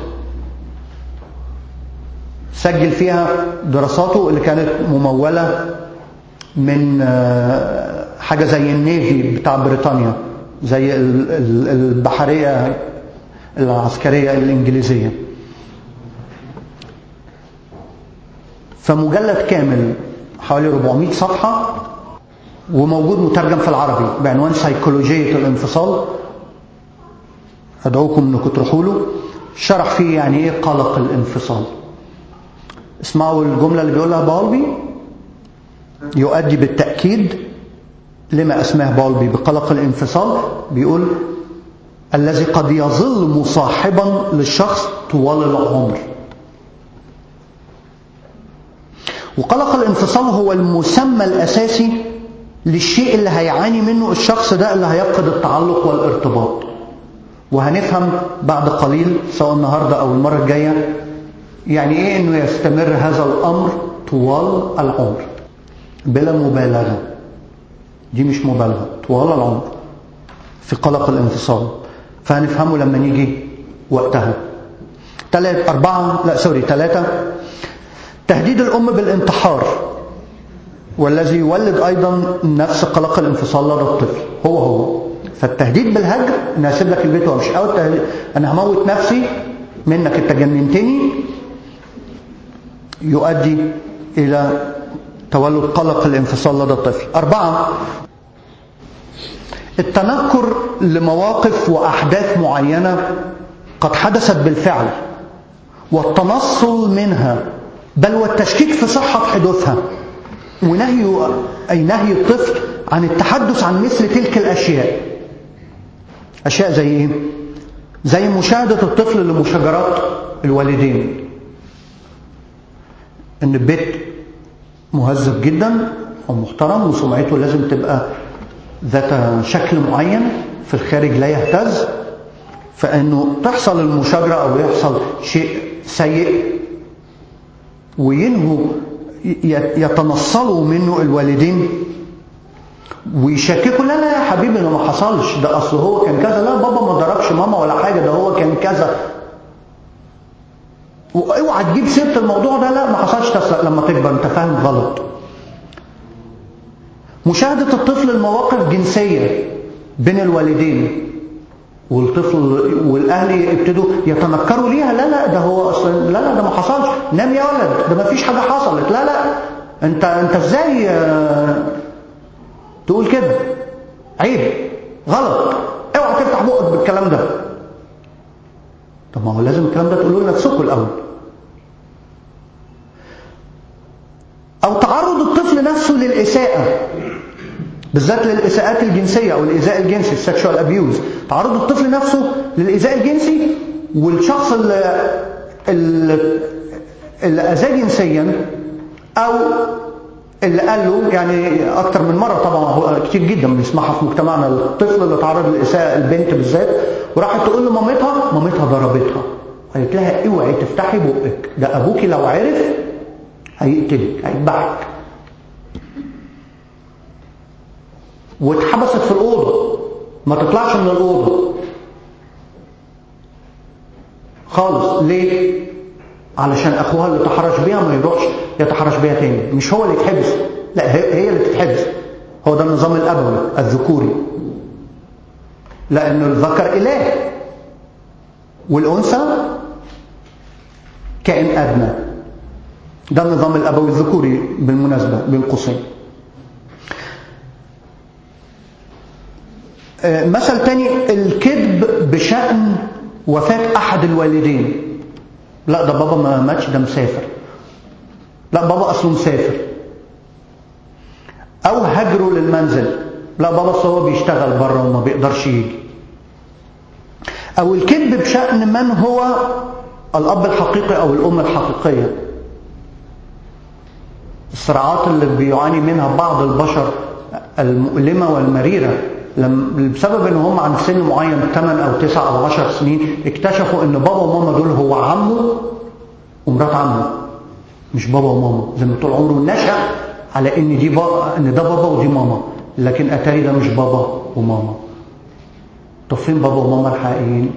سجل فيها دراساته اللي كانت ممولة من حاجة زي النيفي بتاع بريطانيا زي البحرية العسكرية الإنجليزية فمجلد كامل حوالي 400 صفحة وموجود مترجم في العربي بعنوان سيكولوجية الانفصال أدعوكم أنكم تروحوا له شرح فيه يعني إيه قلق الانفصال اسمعوا الجملة اللي بيقولها بالبي يؤدي بالتأكيد لما أسماه بالبي بقلق الانفصال بيقول الذي قد يظل مصاحبا للشخص طوال العمر وقلق الانفصال هو المسمى الأساسي للشيء اللي هيعاني منه الشخص ده اللي هيفقد التعلق والارتباط وهنفهم بعد قليل سواء النهاردة أو المرة الجاية يعني إيه إنه يستمر هذا الأمر طوال العمر بلا مبالغة دي مش مبالغة طوال العمر في قلق الانفصال فهنفهمه لما نيجي وقتها تلات أربعة لا سوري ثلاثة تهديد الأم بالانتحار والذي يولد أيضا نفس قلق الانفصال لدى الطفل هو هو فالتهديد بالهجر ان هسيب لك البيت وامشي او التهديد انا هموت نفسي منك انت جننتني يؤدي الى تولد قلق الانفصال لدى الطفل أربعة التنكر لمواقف وأحداث معينة قد حدثت بالفعل والتنصل منها بل والتشكيك في صحة حدوثها ونهي أي نهي الطفل عن التحدث عن مثل تلك الأشياء أشياء زي إيه؟ زي مشاهدة الطفل لمشاجرات الوالدين إن البيت مهذب جدا ومحترم وسمعته لازم تبقى ذات شكل معين في الخارج لا يهتز فانه تحصل المشاجره او يحصل شيء سيء وينهوا يتنصلوا منه الوالدين ويشككوا لا لا يا حبيبي ده ما حصلش ده اصل هو كان كذا لا بابا ما ضربش ماما ولا حاجه ده هو كان كذا واوعى تجيب سيره الموضوع ده لا ما حصلش لما تكبر انت فاهم غلط مشاهدة الطفل المواقف جنسية بين الوالدين والطفل والاهل يبتدوا يتنكروا ليها لا لا ده هو اصلا لا لا ده ما حصلش نام يا ولد ده ما فيش حاجه حصلت لا لا انت انت ازاي تقول كده عيب غلط اوعى تفتح بقك بالكلام ده طب ما هو لازم الكلام ده تقولوا لنفسكم الاول او تعرض الطفل نفسه للاساءه بالذات للإساءات الجنسية أو الإيذاء الجنسي السكشوال أبيوز تعرض الطفل نفسه للإيذاء الجنسي والشخص اللي, اللي أذاه جنسيا أو اللي قال له يعني أكتر من مرة طبعا هو كتير جدا بنسمعها في مجتمعنا الطفل اللي تعرض للإساءة البنت بالذات وراحت تقول لمامتها مامتها ضربتها قالت لها اوعي تفتحي بقك ده أبوكي لو عرف هيقتلك هيذبحك واتحبست في الأوضة ما تطلعش من الأوضة خالص ليه؟ علشان أخوها اللي تحرش بيها ما يروحش يتحرش بيها تاني مش هو اللي يتحبس لا هي اللي تتحبس هو ده النظام الأبوي الذكوري لأن الذكر إله والأنثى كائن أدنى ده النظام الأبوي الذكوري بالمناسبة بين قوسين مثل تاني الكذب بشأن وفاة أحد الوالدين لا ده بابا ما ماتش ده مسافر لا بابا أصله مسافر أو هجره للمنزل لا بابا أصله هو بيشتغل بره وما بيقدرش يجي أو الكذب بشأن من هو الأب الحقيقي أو الأم الحقيقية الصراعات اللي بيعاني منها بعض البشر المؤلمة والمريرة بسبب ان هم عند سن معين 8 او 9 او 10 سنين اكتشفوا ان بابا وماما دول هو عمه ومرات عمه مش بابا وماما زي ما طول عمره نشأ على ان دي بابا ان ده بابا ودي ماما لكن اتاري ده مش بابا وماما طب فين بابا وماما الحقيقيين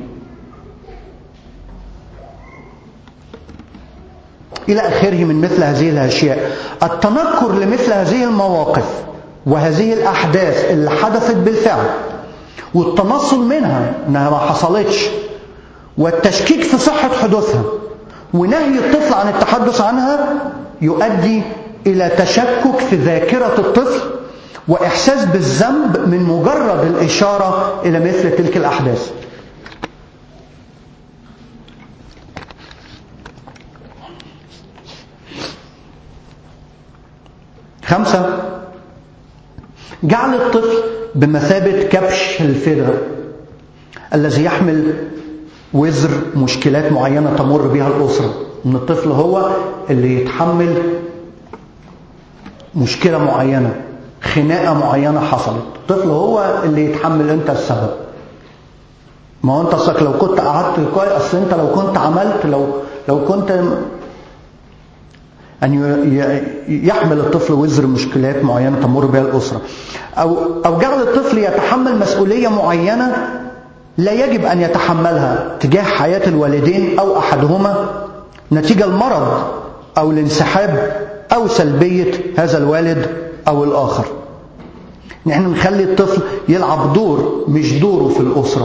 الى اخره من مثل هذه الاشياء التنكر لمثل هذه المواقف وهذه الأحداث اللي حدثت بالفعل والتنصل منها انها ما حصلتش والتشكيك في صحة حدوثها ونهي الطفل عن التحدث عنها يؤدي إلى تشكك في ذاكرة الطفل وإحساس بالذنب من مجرد الإشارة إلى مثل تلك الأحداث خمسة جعل الطفل بمثابة كبش الفداء الذي يحمل وزر مشكلات معينة تمر بها الأسرة ان الطفل هو اللي يتحمل مشكلة معينة خناقة معينة حصلت الطفل هو اللي يتحمل انت السبب ما هو انت اصلك لو كنت قعدت كويس اصل انت لو كنت عملت لو لو كنت أن يحمل الطفل وزر مشكلات معينة تمر بها الأسرة أو, أو جعل الطفل يتحمل مسؤولية معينة لا يجب أن يتحملها تجاه حياة الوالدين أو أحدهما نتيجة المرض أو الانسحاب أو سلبية هذا الوالد أو الآخر نحن نخلي الطفل يلعب دور مش دوره في الأسرة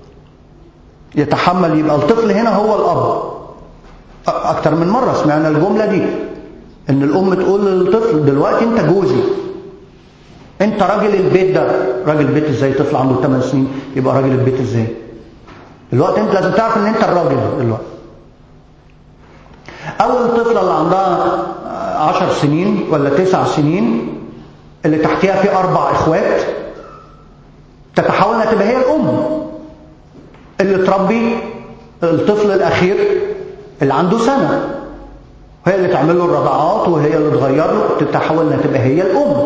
يتحمل يبقى الطفل هنا هو الأب أكتر من مرة سمعنا الجملة دي ان الام تقول للطفل دلوقتي انت جوزي انت راجل البيت ده راجل البيت ازاي طفل عنده 8 سنين يبقى راجل البيت ازاي دلوقتي انت لازم تعرف ان انت الراجل دلوقتي او الطفله اللي عندها 10 سنين ولا 9 سنين اللي تحتها في اربع اخوات تتحول انها تبقى هي الام اللي تربي الطفل الاخير اللي عنده سنه هي اللي تعمل له الرضاعات وهي اللي تغير له تتحول انها تبقى هي الام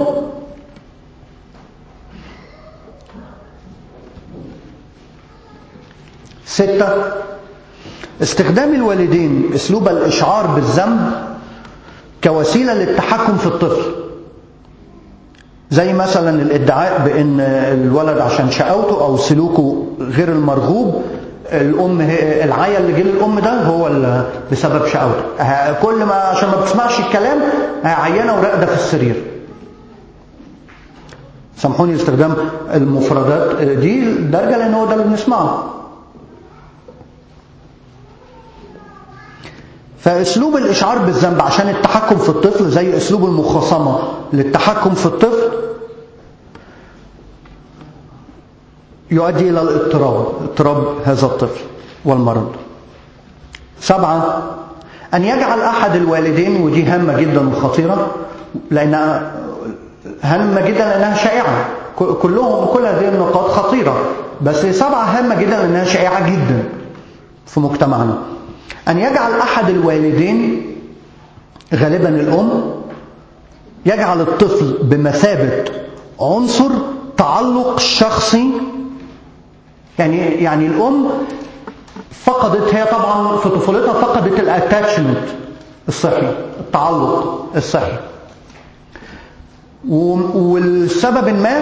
ستة استخدام الوالدين اسلوب الاشعار بالذنب كوسيله للتحكم في الطفل زي مثلا الادعاء بان الولد عشان شقاوته او سلوكه غير المرغوب الام العيا اللي جه للام ده هو اللي بسبب شقاوته كل ما عشان ما بتسمعش الكلام عيانه وراقده في السرير سامحوني استخدام المفردات دي الدرجة لأن هو ده اللي بنسمعه فأسلوب الإشعار بالذنب عشان التحكم في الطفل زي أسلوب المخاصمة للتحكم في الطفل يؤدي إلى الاضطراب اضطراب هذا الطفل والمرض سبعة أن يجعل أحد الوالدين ودي هامة جدا وخطيرة لأنها هامة جدا لأنها شائعة كلهم كل هذه النقاط خطيرة بس سبعة هامة جدا لأنها شائعة جدا في مجتمعنا أن يجعل أحد الوالدين غالبا الأم يجعل الطفل بمثابة عنصر تعلق شخصي يعني يعني الأم فقدت هي طبعا في طفولتها فقدت الاتاتشمنت الصحي التعلق الصحي والسبب ما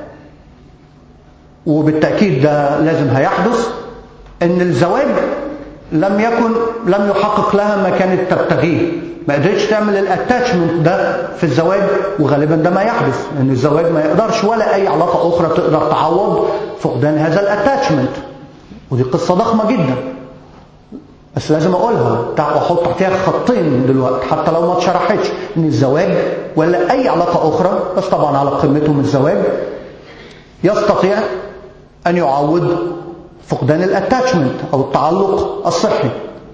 وبالتأكيد ده لازم هيحدث ان الزواج لم يكن لم يحقق لها ما كانت تبتغيه ما قدرتش تعمل الاتاتشمنت ده في الزواج وغالبا ده ما يحدث لان الزواج ما يقدرش ولا اي علاقه اخرى تقدر تعوض فقدان هذا الاتاتشمنت ودي قصه ضخمه جدا بس لازم اقولها واحط تحتها خطين دلوقتي حتى لو ما اتشرحتش ان الزواج ولا اي علاقه اخرى بس طبعا على قمتهم الزواج يستطيع ان يعوض فقدان الاتاتشمنت او التعلق الصحي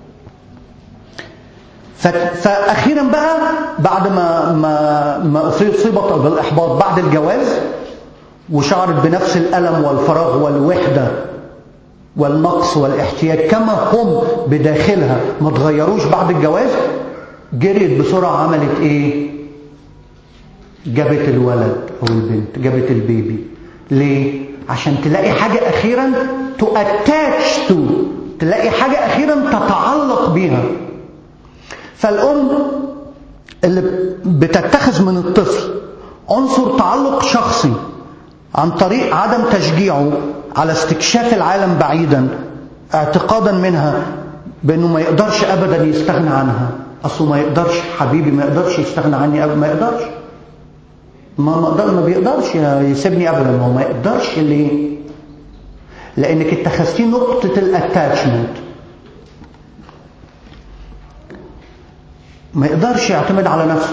فاخيرا بقى بعد ما ما ما اصيبت بالاحباط بعد الجواز وشعرت بنفس الالم والفراغ والوحده والنقص والاحتياج كما هم بداخلها ما تغيروش بعد الجواز جريت بسرعه عملت ايه جابت الولد او البنت جابت البيبي ليه عشان تلاقي حاجه اخيرا تو اتاتش تو تلاقي حاجه اخيرا تتعلق بيها فالأم اللي بتتخذ من الطفل عنصر تعلق شخصي عن طريق عدم تشجيعه على استكشاف العالم بعيدا اعتقادا منها بأنه ما يقدرش أبدا يستغنى عنها أصله ما يقدرش حبيبي ما يقدرش يستغنى عني أبدا ما يقدرش ما ما, ما بيقدرش يسيبني أبدا هو ما يقدرش ليه؟ لأنك اتخذتيه نقطة الاتاتشمنت ما يقدرش يعتمد على نفسه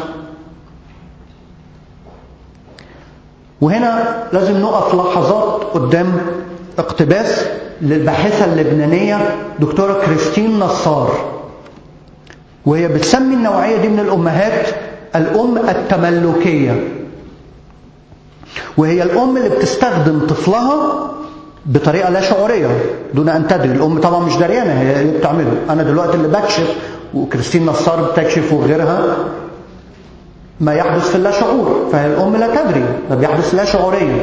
وهنا لازم نقف لحظات قدام اقتباس للباحثة اللبنانية دكتورة كريستين نصار وهي بتسمي النوعية دي من الأمهات الأم التملكية وهي الأم اللي بتستخدم طفلها بطريقة لا شعورية دون أن تدري الأم طبعا مش دريانة هي بتعمله أنا دلوقتي اللي بكشف وكريستين نصار بتكشف وغيرها ما يحدث في اللاشعور فهي الأم لا تدري ده بيحدث لا شعوريا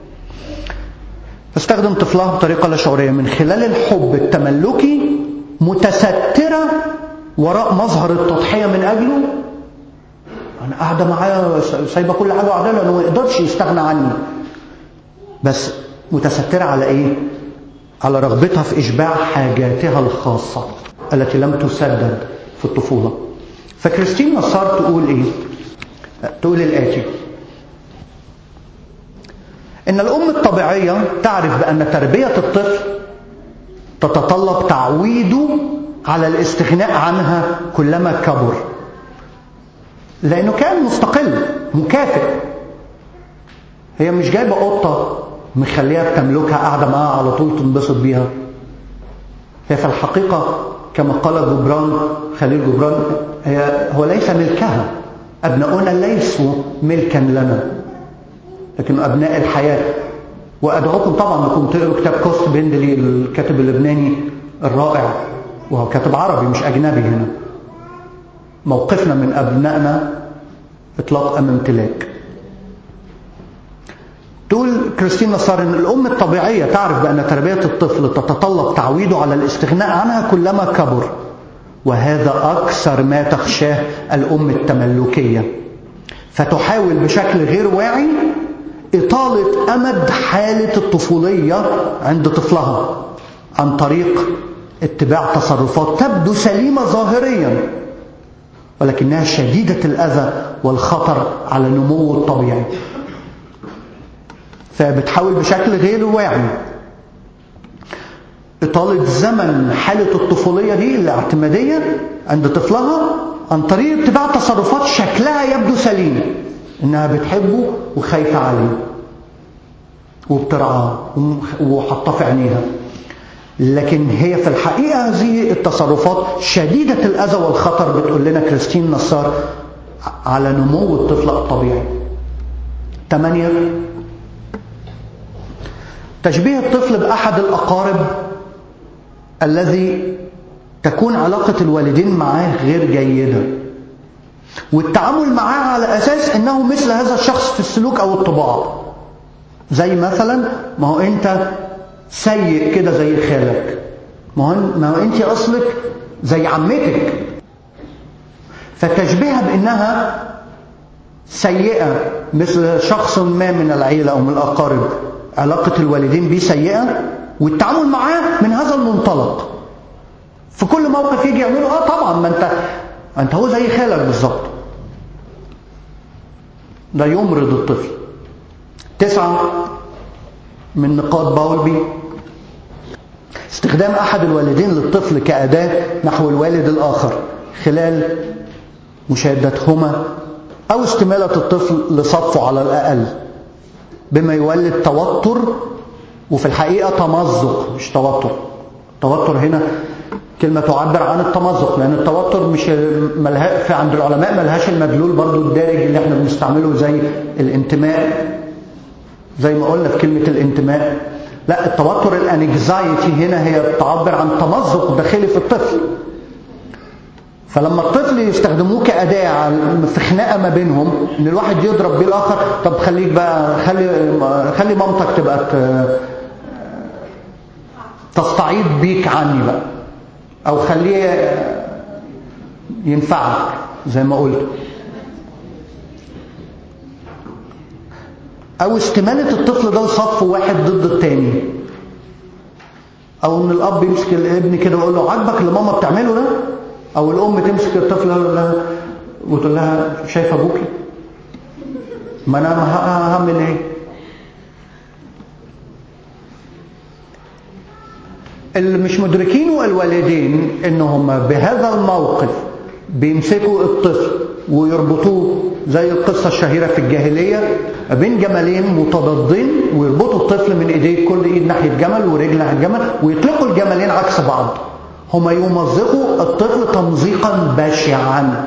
تستخدم طفلها بطريقة لا شعورية من خلال الحب التملكي متسترة وراء مظهر التضحية من أجله أنا قاعدة معاه سايبة كل حاجة وقاعدة لأنه ما يقدرش يستغنى عني بس متسترة على إيه؟ على رغبتها في إشباع حاجاتها الخاصة التي لم تسدد في الطفولة فكريستين نصار تقول إيه؟ تقول الآتي إن الأم الطبيعية تعرف بأن تربية الطفل تتطلب تعويده على الاستغناء عنها كلما كبر لأنه كان مستقل مكافئ هي مش جايبة قطة مخليها بتملكها قاعدة معاها على طول تنبسط بيها هي في الحقيقة كما قال جبران خليل جبران هي هو ليس ملكها أبناؤنا ليسوا ملكا لنا لكن أبناء الحياة وأدعوكم طبعا أنكم تقروا كتاب كوست بندلي الكاتب اللبناني الرائع وهو كاتب عربي مش أجنبي هنا موقفنا من أبنائنا إطلاق أم امتلاك تقول كريستين نصار ان الام الطبيعيه تعرف بان تربيه الطفل تتطلب تعويده على الاستغناء عنها كلما كبر وهذا اكثر ما تخشاه الام التملكيه فتحاول بشكل غير واعي اطاله امد حاله الطفوليه عند طفلها عن طريق اتباع تصرفات تبدو سليمه ظاهريا ولكنها شديده الاذى والخطر على نموه الطبيعي فبتحاول بشكل غير واعي إطالة زمن حالة الطفولية دي الاعتمادية عند طفلها عن طريق اتباع تصرفات شكلها يبدو سليم إنها بتحبه وخايفة عليه وبترعاه وحطاه في عينيها لكن هي في الحقيقة هذه التصرفات شديدة الأذى والخطر بتقول لنا كريستين نصار على نمو الطفل الطبيعي ثمانية تشبيه الطفل بأحد الأقارب الذي تكون علاقة الوالدين معاه غير جيدة والتعامل معاه على أساس أنه مثل هذا الشخص في السلوك أو الطباع زي مثلا ما هو أنت سيء كده زي خالك ما هو ما هو أنت أصلك زي عمتك فتشبيهها بأنها سيئة مثل شخص ما من العيلة أو من الأقارب علاقة الوالدين بيه سيئة والتعامل معاه من هذا المنطلق في كل موقف يجي يعمله اه طبعا ما انت انت هو زي خالك بالظبط ده يمرض الطفل تسعة من نقاط باولبي استخدام احد الوالدين للطفل كأداة نحو الوالد الآخر خلال مشاهدتهما أو استمالة الطفل لصفه على الأقل بما يولد توتر وفي الحقيقة تمزق مش توتر التوتر هنا كلمة تعبر عن التمزق لأن التوتر مش ملها في عند العلماء ملهاش المدلول برضو الدارج اللي احنا بنستعمله زي الانتماء زي ما قلنا في كلمة الانتماء لا التوتر الانكزايتي هنا هي تعبر عن تمزق داخلي في الطفل فلما الطفل يستخدموه كأداة في خناقة ما بينهم ان الواحد يضرب بيه الاخر طب خليك بقى خلي خلي مامتك تبقى تستعيض بيك عني بقى او خليه ينفعك زي ما قلت او استمالة الطفل ده لصف واحد ضد التاني او ان الاب يمسك الابن كده ويقول له عاجبك اللي ماما بتعمله ده او الام تمسك الطفل وتقول لها شايفه ابوكي ما انا هعمل ايه اللي مش مدركينه الوالدين انهم بهذا الموقف بيمسكوا الطفل ويربطوه زي القصة الشهيرة في الجاهلية بين جملين متضادين ويربطوا الطفل من ايديه كل ايد ناحية جمل ورجل ناحية جمل ويطلقوا الجملين عكس بعض هما يمزقوا الطفل تمزيقا بشعا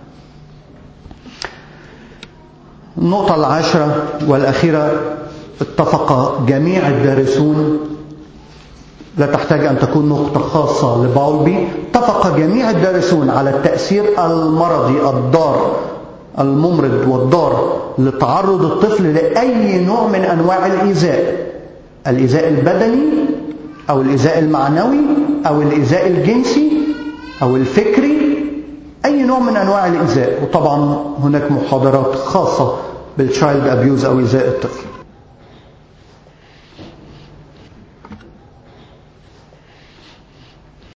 النقطة العاشرة والأخيرة اتفق جميع الدارسون لا تحتاج أن تكون نقطة خاصة لباولبي اتفق جميع الدارسون على التأثير المرضي الضار الممرض والضار لتعرض الطفل لأي نوع من أنواع الإيذاء الإيذاء البدني أو الإيذاء المعنوي أو الإيذاء الجنسي أو الفكري أي نوع من أنواع الإيذاء وطبعا هناك محاضرات خاصة بالتشايلد أبيوز أو إيذاء الطفل